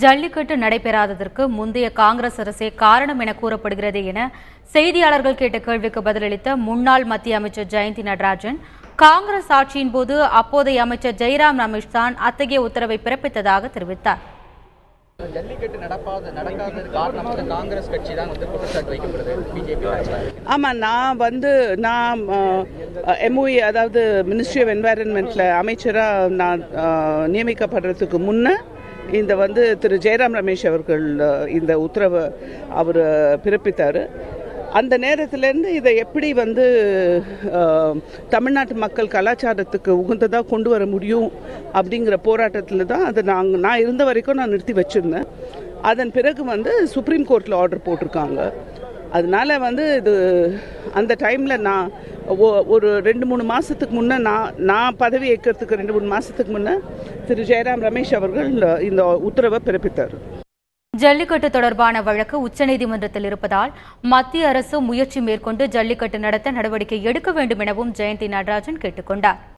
ஜல்லிக்கட்டு நடைபெறாததற்கு முந்தைய காங்கிரஸ் அரசே காரணம் என கூறப்படுகிறது என செய்தியாளர்கள் கேட்ட கேள்விக்கு பதிலளித்த முன்னாள் மத்திய அமைச்சர் ஜெயந்தி நடராஜன் காங்கிரஸ் ஆட்சியின் போது அப்போதைய அமைச்சர் ஜெய்ராம் ரமேஷ் தான் அத்தகைய உத்தரவை பிறப்பித்ததாக தெரிவித்தார் ஜல்லிக்கட்டு நடப்பாத நடக்காதது காரணம் வந்து காங்கிரஸ் கட்சி தான் வந்து குற்றச்சாட்டு வைக்கப்படுது பிஜேபி ஆமாம் நான் வந்து நான் எம்ஓஇ அதாவது மினிஸ்ட்ரி ஆஃப் என்வாயரன்மெண்ட்டில் அமைச்சராக நான் அஹ், நியமிக்கப்படுறதுக்கு முன்னே இந்த வந்து திரு ஜெயராம் ரமேஷ் அவர்கள் அஹ், இந்த உத்தரவை அவர் பிறப்பித்தார் அந்த நேரத்திலேருந்து இதை எப்படி வந்து அஹ், தமிழ்நாட்டு மக்கள் கலாச்சாரத்துக்கு உகந்ததாக கொண்டு வர முடியும் அப்படிங்கிற போராட்டத்தில் தான் அது நாங்கள் நான் இருந்த வரைக்கும் நான் நிறுத்தி வச்சுருந்தேன் அதன் பிறகு வந்து சுப்ரீம் கோர்ட்டில் ஆர்டர் போட்டிருக்காங்க அதனால வந்து இது அந்த டைமில் நான் ஒ- ஒரு ரெண்டு மூணு மாதத்துக்கு முன்னே நான் நான் பதவி ஏற்கிறதுக்கு ரெண்டு மூணு மாதத்துக்கு முன்னே திரு ஜெயராம் ரமேஷ் அவர்கள் இந்த உத்தரவை பிறப்பித்தார் ஜல்லிக்கட்டு தொடர்பான வழக்கு உச்சநீதிமன்றத்தில் இருப்பதால் மத்திய அரசு முயற்சி மேற்கொண்டு ஜல்லிக்கட்டு நடத்த நடவடிக்கை எடுக்க வேண்டும் எனவும் ஜெயந்தி நடராஜன் கேட்டுக் கொண்டார்